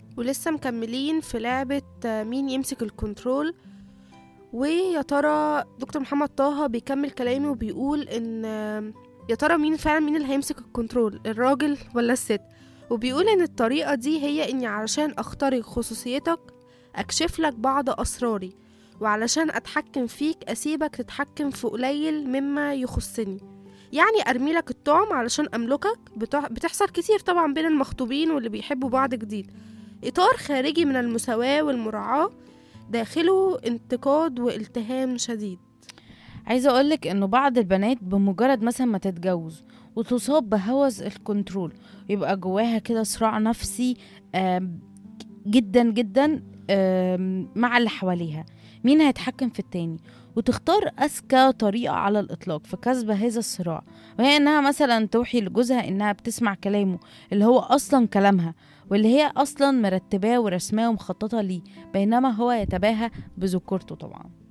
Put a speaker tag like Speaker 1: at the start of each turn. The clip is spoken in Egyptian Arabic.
Speaker 1: ولسه مكملين في لعبة آه، مين يمسك الكنترول ويا ترى دكتور محمد طه بيكمل كلامي وبيقول ان آه، يا ترى مين فعلا مين اللي هيمسك الكنترول الراجل ولا الست وبيقول ان الطريقة دي هي اني علشان اخترق خصوصيتك اكشف لك بعض اسراري وعلشان اتحكم فيك اسيبك تتحكم في قليل مما يخصني يعني ارمي لك الطعم علشان املكك بتح- بتحصل كتير طبعا بين المخطوبين واللي بيحبوا بعض جديد اطار خارجي من المساواة والمراعاة داخله انتقاد والتهام شديد
Speaker 2: عايزه اقولك انه بعض البنات بمجرد مثلا ما تتجوز وتصاب بهوس الكنترول يبقى جواها كده صراع نفسي آم، جدا جدا آم، مع اللي حواليها مين هيتحكم في التاني وتختار أذكى طريقة على الإطلاق في كسب هذا الصراع وهي إنها مثلا توحي لجوزها إنها بتسمع كلامه اللي هو أصلا كلامها واللي هي أصلا مرتباه ورسماه ومخططة ليه بينما هو يتباهى بذكورته طبعا